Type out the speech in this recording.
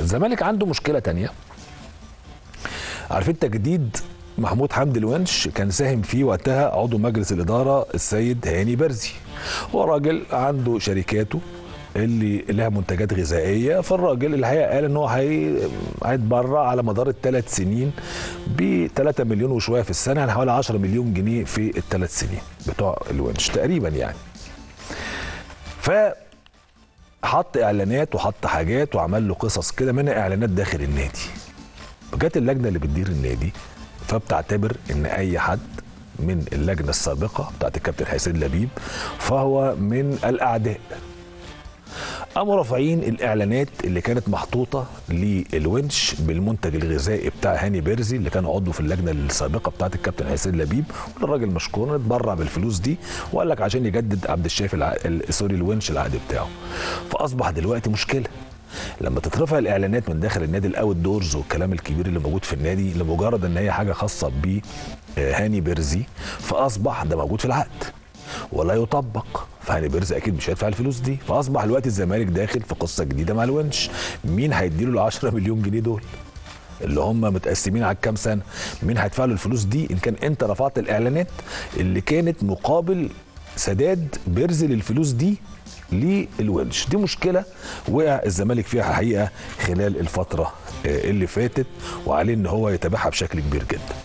الزمالك عنده مشكله تانية عارفين تجديد محمود حمدي الونش كان ساهم فيه وقتها عضو مجلس الاداره السيد هاني برزي هو راجل عنده شركاته اللي لها منتجات غذائيه فالراجل الحقيقه قال ان هو هي- هيتبرع على مدار الثلاث سنين ب 3 مليون وشويه في السنه يعني حوالي 10 مليون جنيه في الثلاث سنين بتوع الونش تقريبا يعني ف حط اعلانات وحط حاجات وعمل له قصص كده منها اعلانات داخل النادي جت اللجنه اللي بتدير النادي فبتعتبر ان اي حد من اللجنه السابقه بتاعت الكابتن حسين لبيب فهو من الاعداء قاموا رافعين الاعلانات اللي كانت محطوطه للونش بالمنتج الغذائي بتاع هاني بيرزي اللي كان عضو في اللجنه السابقه بتاعت الكابتن حسين لبيب والراجل مشكور اتبرع بالفلوس دي وقال لك عشان يجدد عبد الشافي الع... ال- سوري الونش العقد بتاعه فاصبح دلوقتي مشكله لما تترفع الاعلانات من داخل النادي الاوت دورز والكلام الكبير اللي موجود في النادي لمجرد ان هي حاجه خاصه بهاني بيرزي فاصبح ده موجود في العقد ولا يطبق فهاني بيرزي اكيد مش هيدفع الفلوس دي فاصبح الوقت الزمالك داخل في قصه جديده مع الونش مين هيديله ال 10 مليون جنيه دول اللي هم متقسمين على كام سنه مين هيدفع له الفلوس دي ان كان انت رفعت الاعلانات اللي كانت مقابل سداد بيرزي للفلوس دي للونش دي مشكله وقع الزمالك فيها حقيقه خلال الفتره آه، اللي فاتت وعليه ان هو يتابعها بشكل كبير جدا